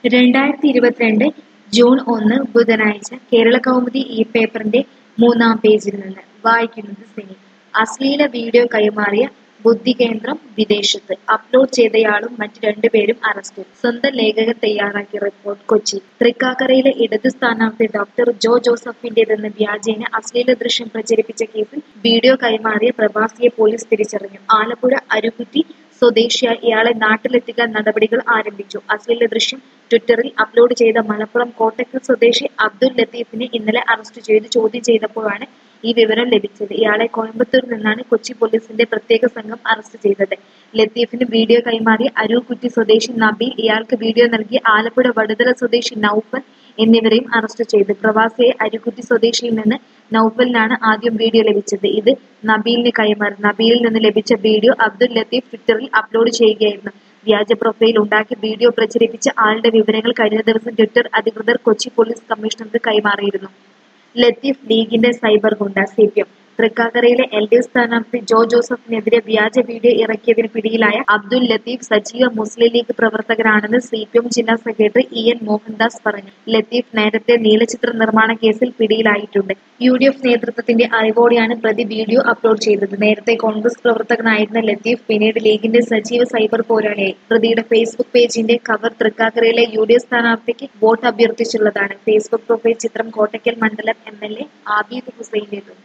രണ്ടായിരത്തി ഇരുപത്തിരണ്ട് ജൂൺ ഒന്ന് ബുധനാഴ്ച കേരള കൗമുദി ഈ പേപ്പറിന്റെ മൂന്നാം പേജിൽ നിന്ന് വായിക്കുന്നത് സിനി അശ്ലീല വീഡിയോ കൈമാറിയ ബുദ്ധികേന്ദ്രം വിദേശത്ത് അപ്ലോഡ് ചെയ്തയാളും മറ്റ് രണ്ടുപേരും അറസ്റ്റിൽ സ്വന്തം ലേഖകൻ തയ്യാറാക്കിയ റിപ്പോർട്ട് കൊച്ചി തൃക്കാക്കരയിലെ ഇടത് സ്ഥാനാർത്ഥി ഡോക്ടർ ജോ ജോസഫിന്റേതെന്ന് വ്യാജേന അശ്ലീല ദൃശ്യം പ്രചരിപ്പിച്ച കേസിൽ വീഡിയോ കൈമാറിയ പ്രവാസിയെ പോലീസ് തിരിച്ചറിഞ്ഞു ആലപ്പുഴ അരുക്കുറ്റി സ്വദേശിയായ ഇയാളെ നാട്ടിലെത്തിക്കാൻ നടപടികൾ ആരംഭിച്ചു അശ്ലീല ദൃശ്യം ട്വിറ്ററിൽ അപ്ലോഡ് ചെയ്ത മലപ്പുറം കോട്ടക്കൽ സ്വദേശി അബ്ദുൽ ലത്തീഫിനെ ഇന്നലെ അറസ്റ്റ് ചെയ്ത് ചോദ്യം ചെയ്തപ്പോഴാണ് ഈ വിവരം ലഭിച്ചത് ഇയാളെ കോയമ്പത്തൂരിൽ നിന്നാണ് കൊച്ചി പോലീസിന്റെ പ്രത്യേക സംഘം അറസ്റ്റ് ചെയ്തത് ലത്തീഫിന് വീഡിയോ കൈമാറിയ അരൂക്കുറ്റി സ്വദേശി നബീൽ ഇയാൾക്ക് വീഡിയോ നൽകിയ ആലപ്പുഴ വടുതല സ്വദേശി നൌഫൽ എന്നിവരെയും അറസ്റ്റ് ചെയ്തു പ്രവാസിയെ അരുക്കുറ്റി സ്വദേശിയിൽ നിന്ന് നൌഫലിനാണ് ആദ്യം വീഡിയോ ലഭിച്ചത് ഇത് നബീലിന് കൈമാറി നബീലിൽ നിന്ന് ലഭിച്ച വീഡിയോ അബ്ദുൽ ലത്തീഫ് ട്വിറ്ററിൽ അപ്ലോഡ് ചെയ്യുകയായിരുന്നു വ്യാജ പ്രൊഫൈൽ ഉണ്ടാക്കി വീഡിയോ പ്രചരിപ്പിച്ച ആളുടെ വിവരങ്ങൾ കഴിഞ്ഞ ദിവസം ട്വിറ്റർ അധികൃതർ കൊച്ചി പോലീസ് കമ്മീഷണർക്ക് കൈമാറിയിരുന്നു ലത്തീഫ് ലീഗിന്റെ സൈബർ ഗുണ്ട സി പി എം തൃക്കാക്കരയിലെ എൽ ഡി എഫ് സ്ഥാനാർത്ഥി ജോ ജോസഫിനെതിരെ വ്യാജ വീഡിയോ ഇറക്കിയതിന് പിടിയിലായ അബ്ദുൽ ലത്തീഫ് സജീവ മുസ്ലിം ലീഗ് പ്രവർത്തകനാണെന്ന് സി പി എം ജില്ലാ സെക്രട്ടറി ഇ എൻ മോഹൻദാസ് പറഞ്ഞു ലത്തീഫ് നേരത്തെ നീലചിത്ര നിർമ്മാണ കേസിൽ പിടിയിലായിട്ടുണ്ട് യു ഡി എഫ് നേതൃത്വത്തിന്റെ അറിവോടെയാണ് പ്രതി വീഡിയോ അപ്ലോഡ് ചെയ്തത് നേരത്തെ കോൺഗ്രസ് പ്രവർത്തകനായിരുന്ന ലത്തീഫ് പിന്നീട് ലീഗിന്റെ സജീവ സൈബർ പോരാളിയായി പ്രതിയുടെ ഫേസ്ബുക്ക് പേജിന്റെ കവർ തൃക്കാക്കരയിലെ യു ഡി എഫ് സ്ഥാനാർത്ഥിക്ക് വോട്ട് അഭ്യർത്ഥിച്ചുള്ളതാണ് ഫേസ്ബുക്ക് പ്രൊഫൈൽ ചിത്രം കോട്ടയ്ക്കൽ മണ്ഡലം എം എൽ എ ആബിദ് ഹുസൈന്റേത്